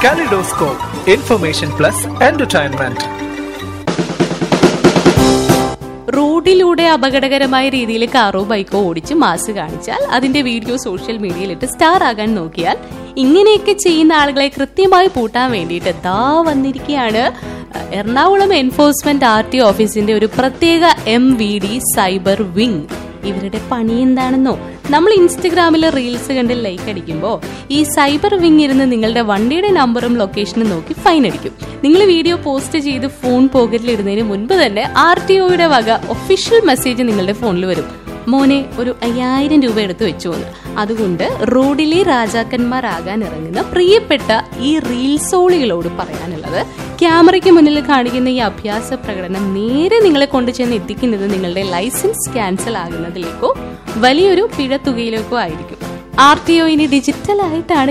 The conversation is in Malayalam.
Kaleidoscope, information plus entertainment. റോഡിലൂടെ അപകടകരമായ രീതിയിൽ കാറോ ബൈക്കോ ഓടിച്ച് മാസ് കാണിച്ചാൽ അതിന്റെ വീഡിയോ സോഷ്യൽ മീഡിയയിലിട്ട് സ്റ്റാർ ആകാൻ നോക്കിയാൽ ഇങ്ങനെയൊക്കെ ചെയ്യുന്ന ആളുകളെ കൃത്യമായി പൂട്ടാൻ വേണ്ടിയിട്ട് ദാ വന്നിരിക്കുകയാണ് എറണാകുളം എൻഫോഴ്സ്മെന്റ് ആർ ടി ഓഫീസിന്റെ ഒരു പ്രത്യേക M V D cyber wing ഇവരുടെ പണി എന്താണെന്നോ നമ്മൾ ഇൻസ്റ്റഗ്രാമിൽ റീൽസ് കണ്ട് ലൈക്ക് അടിക്കുമ്പോൾ ഈ സൈബർ വിങ് ഇരുന്ന് നിങ്ങളുടെ വണ്ടിയുടെ നമ്പറും ലൊക്കേഷനും നോക്കി ഫൈൻ അടിക്കും നിങ്ങൾ വീഡിയോ പോസ്റ്റ് ചെയ്ത് ഫോൺ പോക്കറ്റിൽ ഇടുന്നതിന് മുൻപ് തന്നെ ആർ ടി ഒയുടെ വക ഒഫീഷ്യൽ മെസ്സേജ് നിങ്ങളുടെ ഫോണിൽ വരും മോനെ ഒരു അയ്യായിരം രൂപ എടുത്ത് വെച്ചു എന്ന് അതുകൊണ്ട് റോഡിലെ രാജാക്കന്മാരാകാൻ ഇറങ്ങുന്ന പ്രിയപ്പെട്ട ഈ റീൽസോളികളോട് പറയാനുള്ളത് ക്യാമറയ്ക്ക് മുന്നിൽ കാണിക്കുന്ന ഈ അഭ്യാസ പ്രകടനം നേരെ നിങ്ങളെ കൊണ്ടുചെന്ന് എത്തിക്കുന്നത് നിങ്ങളുടെ ലൈസൻസ് ക്യാൻസൽ ആകുന്നതിലേക്കോ വലിയൊരു പിഴത്തുകയിലേക്കോ ആയിരിക്കും ആർ ടി ഒ ഇനി ഡിജിറ്റൽ ആയിട്ടാണ്